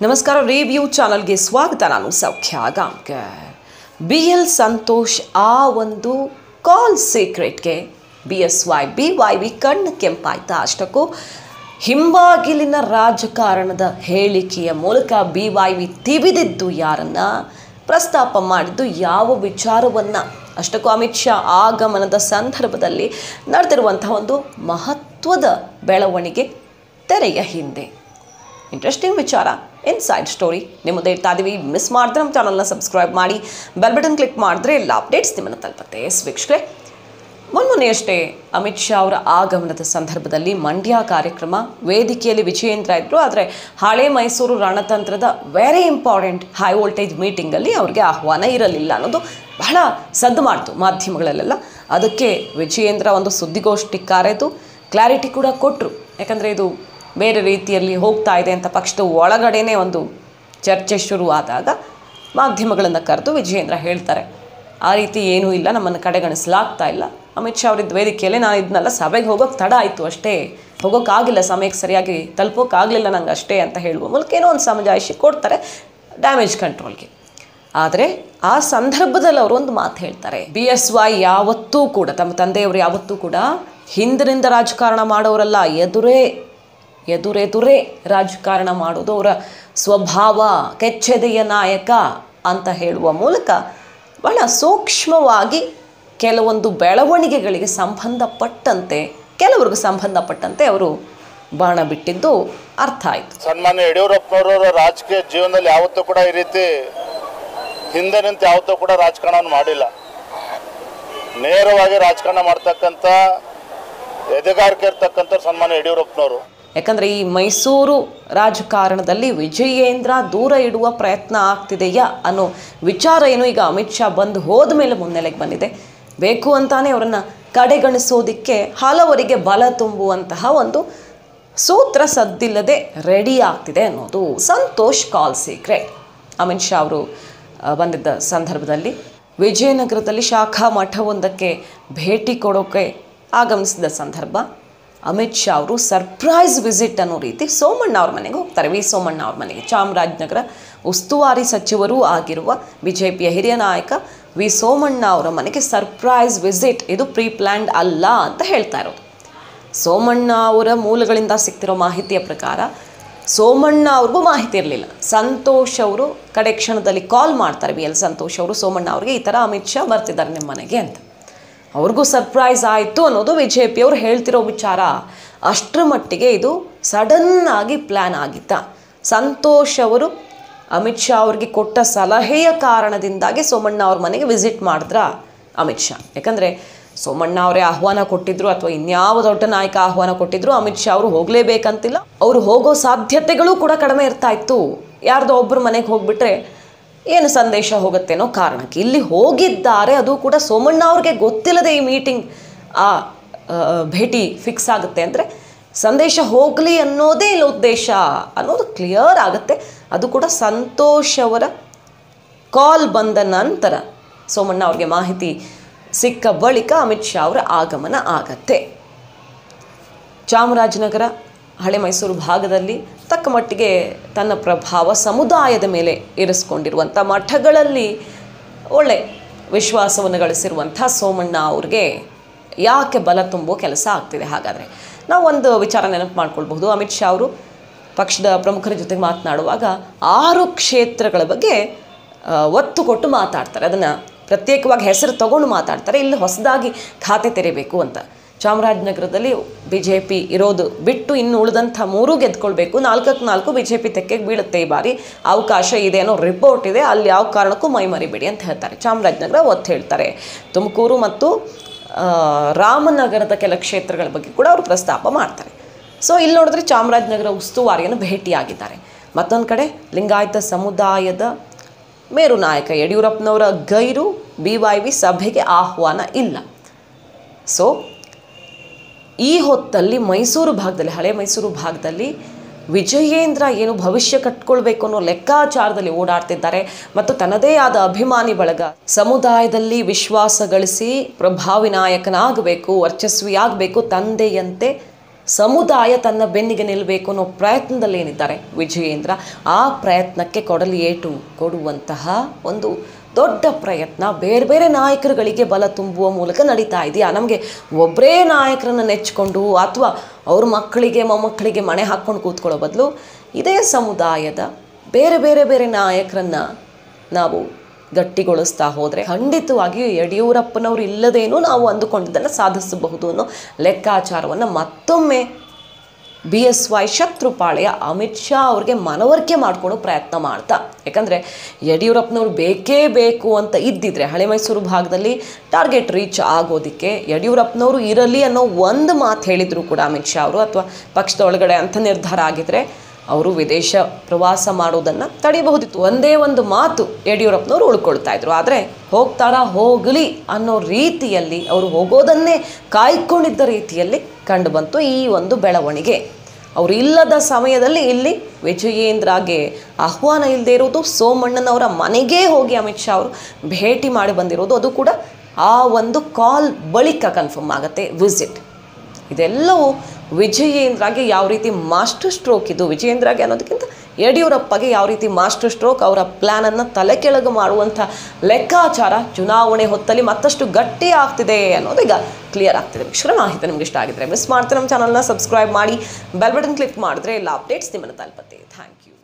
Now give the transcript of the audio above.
ನಮಸ್ಕಾರ ರಿವ್ಯೂ ಚಾನಲ್ಗೆ ಸ್ವಾಗತ ನಾನು ಸೌಖ್ಯ ಗಾಂವ್ಕರ್ ಬಿ ಎಲ್ ಸಂತೋಷ್ ಆ ಒಂದು ಕಾಲ್ ಸೀಕ್ರೆಟ್ಗೆ B S Y B Y V ಕಣ್ಣು ಕೆಂಪಾಯ್ತಾ ಅಷ್ಟಕ್ಕೂ ಹಿಂಬಾಗಿಲಿನ ರಾಜಕಾರಣದ ಹೇಳಿಕೆಯ ಮೂಲಕ ಬಿ ವೈ ವಿ ತಿವಿದಿದ್ದು ಯಾರನ್ನ ಪ್ರಸ್ತಾಪ ಮಾಡಿದ್ದು ಯಾವ ವಿಚಾರವನ್ನು ಅಷ್ಟಕ್ಕೂ ಅಮಿತ್ ಶಾ ಆಗಮನದ ಸಂದರ್ಭದಲ್ಲಿ ನಡೆದಿರುವಂತಹ ಒಂದು ಮಹತ್ವದ ಬೆಳವಣಿಗೆ ತೆರೆಯ ಹಿಂದೆ ಇಂಟ್ರೆಸ್ಟಿಂಗ್ ವಿಚಾರ ಇನ್ಸೈಡ್ ಸ್ಟೋರಿ ನಿಮ್ಮ ಮುಂದೆ ಇಡ್ತಾ ಇದೀವಿ ಮಿಸ್ ಮಾಡಿದ್ರೆ ನಮ್ಮ ಚಾನಲ್ನ ಸಬ್ಸ್ಕ್ರೈಬ್ ಮಾಡಿ ಬೆಲ್ ಬಟನ್ ಕ್ಲಿಕ್ ಮಾಡಿದ್ರೆ ಎಲ್ಲ ಅಪ್ಡೇಟ್ಸ್ ನಿಮ್ಮನ್ನು ತಲುಪತ್ತೆ ಎಸ್ ವೀಕ್ಷಕರೇ ಮೊನ್ಮೊನ್ನೆಯಷ್ಟೇ ಅಮಿತ್ ಶಾ ಅವರ ಆಗಮನದ ಸಂದರ್ಭದಲ್ಲಿ ಮಂಡ್ಯ ಕಾರ್ಯಕ್ರಮ ವೇದಿಕೆಯಲ್ಲಿ ವಿಜಯೇಂದ್ರ ಇದ್ದರು ಆದರೆ ಹಳೆ ಮೈಸೂರು ರಣತಂತ್ರದ ವೆರಿ ಇಂಪಾರ್ಟೆಂಟ್ ಹೈ ವೋಲ್ಟೇಜ್ ಮೀಟಿಂಗಲ್ಲಿ ಅವ್ರಿಗೆ ಆಹ್ವಾನ ಇರಲಿಲ್ಲ ಅನ್ನೋದು ಬಹಳ ಸದ್ದು ಮಾಡ್ತು ಮಾಧ್ಯಮಗಳಲ್ಲೆಲ್ಲ ಅದಕ್ಕೆ ವಿಜಯೇಂದ್ರ ಒಂದು ಸುದ್ದಿಗೋಷ್ಠಿ ಕರೆದು ಕ್ಲಾರಿಟಿ ಕೂಡ ಕೊಟ್ಟರು ಯಾಕಂದರೆ ಇದು ಬೇರೆ ರೀತಿಯಲ್ಲಿ ಹೋಗ್ತಾ ಇದೆ ಅಂತ ಪಕ್ಷದ ಒಳಗಡೆನೇ ಒಂದು ಚರ್ಚೆ ಶುರು ಆದಾಗ ಮಾಧ್ಯಮಗಳನ್ನು ಕರೆದು ವಿಜಯೇಂದ್ರ ಹೇಳ್ತಾರೆ ಆ ರೀತಿ ಏನೂ ಇಲ್ಲ ನಮ್ಮನ್ನು ಕಡೆಗಣಿಸಲಾಗ್ತಾ ಇಲ್ಲ ಅಮಿತ್ ಶಾ ಅವರಿದ್ದ ವೇದಿಕೆಯಲ್ಲಿ ನಾನು ಇದನ್ನೆಲ್ಲ ಸಭೆಗೆ ಹೋಗೋಕೆ ತಡ ಆಯಿತು ಅಷ್ಟೇ ಹೋಗೋಕ್ಕಾಗಿಲ್ಲ ಸಮಯಕ್ಕೆ ಸರಿಯಾಗಿ ತಲುಪೋಕ್ಕಾಗಲಿಲ್ಲ ನಂಗೆ ಅಷ್ಟೇ ಅಂತ ಹೇಳುವ ಮೂಲಕ ಏನೋ ಒಂದು ಸಮಜಾಯಿಷಿ ಕೊಡ್ತಾರೆ ಡ್ಯಾಮೇಜ್ ಕಂಟ್ರೋಲ್ಗೆ ಆದರೆ ಆ ಸಂದರ್ಭದಲ್ಲಿ ಅವರು ಒಂದು ಮಾತು ಹೇಳ್ತಾರೆ ಬಿ ಎಸ್ ವೈ ಯಾವತ್ತೂ ಕೂಡ ತಮ್ಮ ತಂದೆಯವರು ಯಾವತ್ತೂ ಕೂಡ ಹಿಂದಿನಿಂದ ರಾಜಕಾರಣ ಮಾಡೋರಲ್ಲ ಎದುರೇ ಎದುರೆದುರೇ ರಾಜಕಾರಣ ಮಾಡೋದು ಅವರ ಸ್ವಭಾವ ಕೆಚ್ಚೆದೆಯ ನಾಯಕ ಅಂತ ಹೇಳುವ ಮೂಲಕ ಬಹಳ ಸೂಕ್ಷ್ಮವಾಗಿ ಕೆಲವೊಂದು ಬೆಳವಣಿಗೆಗಳಿಗೆ ಸಂಬಂಧಪಟ್ಟಂತೆ ಕೆಲವ್ರಿಗೆ ಸಂಬಂಧಪಟ್ಟಂತೆ ಅವರು ಬಾಣ ಬಿಟ್ಟಿದ್ದು ಅರ್ಥ ಆಯಿತು ಸನ್ಮಾನ್ಯ ಯಡಿಯೂರಪ್ಪನವರ ರಾಜಕೀಯ ಜೀವನದಲ್ಲಿ ಯಾವತ್ತೂ ಕೂಡ ಈ ರೀತಿ ಹಿಂದೆ ನಿಂತು ಯಾವತ್ತೂ ಕೂಡ ರಾಜಕಾರಣವನ್ನು ಮಾಡಿಲ್ಲ ನೇರವಾಗಿ ರಾಜಕಾರಣ ಮಾಡ್ತಕ್ಕಂಥ ಎದೆಗಾರಿಕೆ ಇರ್ತಕ್ಕಂಥ ಸನ್ಮಾನ್ಯ ಯಡಿಯೂರಪ್ಪನವರು ಯಾಕಂದರೆ ಈ ಮೈಸೂರು ರಾಜಕಾರಣದಲ್ಲಿ ವಿಜಯೇಂದ್ರ ದೂರ ಇಡುವ ಪ್ರಯತ್ನ ಆಗ್ತಿದೆಯಾ ಅನ್ನೋ ವಿಚಾರ ಏನು ಈಗ ಅಮಿತ್ ಶಾ ಬಂದು ಹೋದ ಮೇಲೆ ಮುನ್ನೆಲೆಗೆ ಬಂದಿದೆ ಬೇಕು ಅಂತಾನೆ ಅವರನ್ನು ಕಡೆಗಣಿಸೋದಕ್ಕೆ ಹಲವರಿಗೆ ಬಲ ತುಂಬುವಂತಹ ಒಂದು ಸೂತ್ರ ಸದ್ದಿಲ್ಲದೆ ರೆಡಿ ಆಗ್ತಿದೆ ಅನ್ನೋದು ಸಂತೋಷ್ ಕಾಲ್ ಸೀಕ್ರೆಟ್ ಅಮಿತ್ ಶಾ ಅವರು ಆ, ಬಂದಿದ್ದ ಸಂದರ್ಭದಲ್ಲಿ ವಿಜಯನಗರದಲ್ಲಿ ಶಾಖಾ ಮಠವೊಂದಕ್ಕೆ ಭೇಟಿ ಕೊಡೋಕೆ ಆಗಮಿಸಿದ ಸಂದರ್ಭ ಅಮಿತ್ ಶಾ ಅವರು ಸರ್ಪ್ರೈಸ್ ವಿಸಿಟ್ ಅನ್ನೋ ರೀತಿ ಸೋಮಣ್ಣ ಅವ್ರ ಮನೆಗೆ ಹೋಗ್ತಾರೆ ವಿ ಸೋಮಣ್ಣ ಅವ್ರ ಮನೆಗೆ ಚಾಮರಾಜನಗರ ಉಸ್ತುವಾರಿ ಸಚಿವರೂ ಆಗಿರುವ ಬಿ ಜೆ ಪಿಯ ಹಿರಿಯ ನಾಯಕ ವಿ ಸೋಮಣ್ಣ ಅವರ ಮನೆಗೆ ಸರ್ಪ್ರೈಸ್ ವಿಸಿಟ್ ಇದು ಪ್ರೀ ಪ್ಲ್ಯಾಂಡ್ ಅಲ್ಲ ಅಂತ ಹೇಳ್ತಾ ಇರೋದು ಸೋಮಣ್ಣ ಅವರ ಮೂಲಗಳಿಂದ ಸಿಗ್ತಿರೋ ಮಾಹಿತಿಯ ಪ್ರಕಾರ ಸೋಮಣ್ಣ ಅವ್ರಿಗೂ ಮಾಹಿತಿ ಇರಲಿಲ್ಲ ಸಂತೋಷ್ ಅವರು ಕಡೆ ಕ್ಷಣದಲ್ಲಿ ಕಾಲ್ ಮಾಡ್ತಾರೆ ವಿ ಎಲ್ ಸಂತೋಷ್ ಅವರು ಸೋಮಣ್ಣ ಅವ್ರಿಗೆ ಈ ಥರ ಅಮಿತ್ ಶಾ ಬರ್ತಿದ್ದಾರೆ ನಿಮ್ಮ ಮನೆಗೆ ಅಂತ ಅವ್ರಿಗೂ ಸರ್ಪ್ರೈಸ್ ಆಯಿತು ಅನ್ನೋದು ಬಿ ಜೆ ಪಿ ಅವ್ರು ಹೇಳ್ತಿರೋ ವಿಚಾರ ಅಷ್ಟರ ಮಟ್ಟಿಗೆ ಇದು ಸಡನ್ ಆಗಿ ಪ್ಲ್ಯಾನ್ ಆಗಿತ್ತ ಸಂತೋಷ್ ಅವರು ಅಮಿತ್ ಶಾ ಅವ್ರಿಗೆ ಕೊಟ್ಟ ಸಲಹೆಯ ಕಾರಣದಿಂದಾಗಿ ಸೋಮಣ್ಣ ಅವ್ರ ಮನೆಗೆ ವಿಸಿಟ್ ಮಾಡಿದ್ರ ಅಮಿತ್ ಶಾ ಯಾಕಂದರೆ ಸೋಮಣ್ಣ ಅವರೇ ಆಹ್ವಾನ ಕೊಟ್ಟಿದ್ರು ಅಥವಾ ಇನ್ಯಾವ ದೊಡ್ಡ ನಾಯಕ ಆಹ್ವಾನ ಕೊಟ್ಟಿದ್ರು ಅಮಿತ್ ಶಾ ಅವರು ಹೋಗಲೇಬೇಕಂತಿಲ್ಲ ಅವರು ಹೋಗೋ ಸಾಧ್ಯತೆಗಳು ಕೂಡ ಕಡಿಮೆ ಇರ್ತಾ ಇತ್ತು ಯಾರ್ದೋ ಒಬ್ಬರು ಮನೆಗೆ ಹೋಗ್ಬಿಟ್ರೆ ಏನು ಸಂದೇಶ ಹೋಗುತ್ತೆ ಅನ್ನೋ ಕಾರಣಕ್ಕೆ ಇಲ್ಲಿ ಹೋಗಿದ್ದಾರೆ ಅದು ಕೂಡ ಸೋಮಣ್ಣ ಅವ್ರಿಗೆ ಗೊತ್ತಿಲ್ಲದೆ ಈ ಮೀಟಿಂಗ್ ಆ ಆ, ಭೇಟಿ ಫಿಕ್ಸ್ ಆಗುತ್ತೆ ಅಂದರೆ ಸಂದೇಶ ಹೋಗಲಿ ಅನ್ನೋದೇ ಇಲ್ಲಿ ಉದ್ದೇಶ ಅನ್ನೋದು ಕ್ಲಿಯರ್ ಆಗುತ್ತೆ ಅದು ಕೂಡ ಸಂತೋಷ್ ಅವರ ಕಾಲ್ ಬಂದ ನಂತರ ಸೋಮಣ್ಣ ಅವ್ರಿಗೆ ಮಾಹಿತಿ ಸಿಕ್ಕ ಬಳಿಕ ಅಮಿತ್ ಶಾ ಅವರ ಆಗಮನ ಆಗತ್ತೆ ಚಾಮರಾಜನಗರ ಹಳೆ ಮೈಸೂರು ಭಾಗದಲ್ಲಿ ತಕ್ಕ ಮಟ್ಟಿಗೆ ತನ್ನ ಪ್ರಭಾವ ಸಮುದಾಯದ ಮೇಲೆ ಇರಿಸ್ಕೊಂಡಿರುವಂಥ ಮಠಗಳಲ್ಲಿ ಒಳ್ಳೆ ವಿಶ್ವಾಸವನ್ನು ಗಳಿಸಿರುವಂಥ ಸೋಮಣ್ಣ ಅವ್ರಿಗೆ ಯಾಕೆ ಬಲ ತುಂಬೋ ಕೆಲಸ ಆಗ್ತಿದೆ ಹಾಗಾದರೆ ನಾವು ಒಂದು ವಿಚಾರ ನೆನಪು ಮಾಡ್ಕೊಳ್ಬಹುದು ಅಮಿತ್ ಶಾ ಅವರು ಪಕ್ಷದ ಪ್ರಮುಖರ ಜೊತೆಗೆ ಮಾತನಾಡುವಾಗ ಆರು ಕ್ಷೇತ್ರಗಳ ಬಗ್ಗೆ ಆ, ಒತ್ತು ಕೊಟ್ಟು ಮಾತಾಡ್ತಾರೆ ಅದನ್ನು ಪ್ರತ್ಯೇಕವಾಗಿ ಹೆಸರು ತಗೊಂಡು ಮಾತಾಡ್ತಾರೆ ಇಲ್ಲಿ ಹೊಸದಾಗಿ ಖಾತೆ ತೆರಿಬೇಕು ಅಂತ ಚಾಮರಾಜನಗರದಲ್ಲಿ ಬಿ ಜೆ ಪಿ ಇರೋದು ಬಿಟ್ಟು ಇನ್ನು ಉಳಿದಂಥ ಮೂರೂ ಗೆದ್ಕೊಳ್ಬೇಕು ನಾಲ್ಕಕ್ಕೆ ನಾಲ್ಕು ಬಿ ಜೆ ಪಿ ತೆಕ್ಕೆಗೆ ಬೀಳುತ್ತೆ ಈ ಬಾರಿ ಅವಕಾಶ ಇದೆ ಅನ್ನೋ ರಿಪೋರ್ಟ್ ಇದೆ ಅಲ್ಲಿ ಯಾವ ಕಾರಣಕ್ಕೂ ಮೈ ಮರಿಬೇಡಿ ಅಂತ ಹೇಳ್ತಾರೆ ಚಾಮರಾಜನಗರ ಒತ್ತು ಹೇಳ್ತಾರೆ ತುಮಕೂರು ಮತ್ತು ಆ, ರಾಮನಗರದ ಕೆಲ ಕ್ಷೇತ್ರಗಳ ಬಗ್ಗೆ ಕೂಡ ಅವರು ಪ್ರಸ್ತಾಪ ಮಾಡ್ತಾರೆ ಸೊ ಇಲ್ಲಿ ನೋಡಿದ್ರೆ ಚಾಮರಾಜನಗರ ಉಸ್ತುವಾರಿಯನ್ನು ಭೇಟಿಯಾಗಿದ್ದಾರೆ ಮತ್ತೊಂದು ಕಡೆ ಲಿಂಗಾಯತ ಸಮುದಾಯದ ಮೇರು ನಾಯಕ ಯಡಿಯೂರಪ್ಪನವರ ಗೈರು ಬಿ ವೈ ವಿ ಸಭೆಗೆ ಆಹ್ವಾನ ಇಲ್ಲ ಸೊ ಈ ಹೊತ್ತಲ್ಲಿ ಮೈಸೂರು ಭಾಗದಲ್ಲಿ ಹಳೆ ಮೈಸೂರು ಭಾಗದಲ್ಲಿ ವಿಜಯೇಂದ್ರ ಏನು ಭವಿಷ್ಯ ಕಟ್ಕೊಳ್ಬೇಕು ಅನ್ನೋ ಲೆಕ್ಕಾಚಾರದಲ್ಲಿ ಓಡಾಡ್ತಿದ್ದಾರೆ ಮತ್ತು ತನ್ನದೇ ಆದ ಅಭಿಮಾನಿ ಬಳಗ ಸಮುದಾಯದಲ್ಲಿ ವಿಶ್ವಾಸ ಗಳಿಸಿ ಪ್ರಭಾವಿ ನಾಯಕನಾಗಬೇಕು ವರ್ಚಸ್ವಿಯಾಗಬೇಕು ತಂದೆಯಂತೆ ಸಮುದಾಯ ತನ್ನ ಬೆನ್ನಿಗೆ ನಿಲ್ಲಬೇಕು ಅನ್ನೋ ಪ್ರಯತ್ನದಲ್ಲಿ ಏನಿದ್ದಾರೆ ವಿಜಯೇಂದ್ರ ಆ ಪ್ರಯತ್ನಕ್ಕೆ ಕೊಡಲಿ ಏಟು ಕೊಡುವಂತಹ ಒಂದು ದೊಡ್ಡ ಪ್ರಯತ್ನ ಬೇರೆ ಬೇರೆ ನಾಯಕರುಗಳಿಗೆ ಬಲ ತುಂಬುವ ಮೂಲಕ ನಡೀತಾ ಇದೆಯಾ ನಮಗೆ ಒಬ್ಬರೇ ನಾಯಕರನ್ನ ನೆಚ್ಕೊಂಡು ಅಥವಾ ಅವ್ರ ಮಕ್ಕಳಿಗೆ ಮೊಮ್ಮಕ್ಕಳಿಗೆ ಮಣೆ ಹಾಕ್ಕೊಂಡು ಕೂತ್ಕೊಳ್ಳೋ ಬದಲು ಇದೇ ಸಮುದಾಯದ ಬೇರೆ ಬೇರೆ ಬೇರೆ ನಾಯಕರನ್ನ ನಾವು ಗಟ್ಟಿಗೊಳಿಸ್ತಾ ಹೋದರೆ ಖಂಡಿತವಾಗಿಯೂ ಯಡಿಯೂರಪ್ಪನವರು ಇಲ್ಲದೇನೂ ನಾವು ಅಂದುಕೊಂಡಿದ್ದನ್ನು ಸಾಧಿಸಬಹುದು ಅನ್ನೋ ಲೆಕ್ಕಾಚಾರವನ್ನು ಮತ್ತೊಮ್ಮೆ ಬಿ ಎಸ್ ವೈ ಶತ್ರುಪಾಳ್ಯ ಅಮಿತ್ ಶಾ ಅವ್ರಿಗೆ ಮನವರಿಕೆ ಮಾಡಿಕೊಳ್ಳೋ ಪ್ರಯತ್ನ ಮಾಡ್ತಾ ಯಾಕಂದರೆ ಯಡಿಯೂರಪ್ಪನವ್ರು ಬೇಕೇ ಬೇಕು ಅಂತ ಇದ್ದಿದ್ರೆ ಹಳೆ ಮೈಸೂರು ಭಾಗದಲ್ಲಿ ಟಾರ್ಗೆಟ್ ರೀಚ್ ಆಗೋದಕ್ಕೆ ಯಡಿಯೂರಪ್ಪನವರು ಇರಲಿ ಅನ್ನೋ ಒಂದು ಮಾತು ಹೇಳಿದ್ರು ಕೂಡ ಅಮಿತ್ ಶಾ ಅವರು ಅಥವಾ ಪಕ್ಷದ ಒಳಗಡೆ ಅಂಥ ನಿರ್ಧಾರ ಆಗಿದ್ರೆ ಅವರು ವಿದೇಶ ಪ್ರವಾಸ ಮಾಡೋದನ್ನು ತಡೆಯಬಹುದಿತ್ತು ಒಂದೇ ಒಂದು ಮಾತು ಯಡಿಯೂರಪ್ಪನವರು ಉಳ್ಕೊಳ್ತಾ ಇದ್ರು ಆದರೆ ಹೋಗ್ತಾರಾ ಹೋಗಲಿ ಅನ್ನೋ ರೀತಿಯಲ್ಲಿ ಅವರು ಹೋಗೋದನ್ನೇ ಕಾಯ್ಕೊಂಡಿದ್ದ ರೀತಿಯಲ್ಲಿ ಕಂಡು ಬಂತು ಈ ಒಂದು ಬೆಳವಣಿಗೆ ಅವರು ಇಲ್ಲದ ಸಮಯದಲ್ಲಿ ಇಲ್ಲಿ ವಿಜಯೇಂದ್ರಗೆ ಆಹ್ವಾನ ಇಲ್ಲದೆ ಇರೋದು ಸೋಮಣ್ಣನವರ ಮನೆಗೇ ಹೋಗಿ ಅಮಿತ್ ಶಾ ಅವರು ಭೇಟಿ ಮಾಡಿ ಬಂದಿರೋದು ಅದು ಕೂಡ ಆ ಒಂದು ಕಾಲ್ ಬಳಿಕ ಕನ್ಫರ್ಮ್ ಆಗುತ್ತೆ ವಿಸಿಟ್ ಇದೆಲ್ಲವೂ ವಿಜಯೇಂದ್ರಗೆ ಯಾವ ರೀತಿ ಮಾಸ್ಟರ್ ಸ್ಟ್ರೋಕ್ ಇದು ವಿಜಯೇಂದ್ರಗೆ ಅನ್ನೋದಕ್ಕಿಂತ ಯಡಿಯೂರಪ್ಪಗೆ ಯಾವ ರೀತಿ ಮಾಸ್ಟರ್ ಸ್ಟ್ರೋಕ್ ಅವರ ಪ್ಲ್ಯಾನನ್ನು ತಲೆ ಕೆಳಗೆ ಮಾಡುವಂಥ ಲೆಕ್ಕಾಚಾರ ಚುನಾವಣೆ ಹೊತ್ತಲ್ಲಿ ಮತ್ತಷ್ಟು ಗಟ್ಟಿ ಆಗ್ತಿದೆ ಅನ್ನೋದು ಈಗ ಕ್ಲಿಯರ್ ಆಗ್ತಿದೆ ವೀಕ್ಷಕರ ಮಾಹಿತಿ ನಿಮ್ಗೆ ಇಷ್ಟ ಆಗಿದ್ರೆ ಮಿಸ್ ಮಾಡ್ತಾರೆ ನಮ್ಮ ಚಾನಲ್ನ ಸಬ್ಸ್ಕ್ರೈಬ್ ಮಾಡಿ ಬೆಲ್ ಬಟನ್ ಕ್ಲಿಕ್ ಮಾಡಿದ್ರೆ ಎಲ್ಲ ಅಪ್ಡೇಟ್ಸ್ ನಿಮ್ಮನ್ನು ತಲುಪತ್ತೆ ಥ್ಯಾಂಕ್ ಯು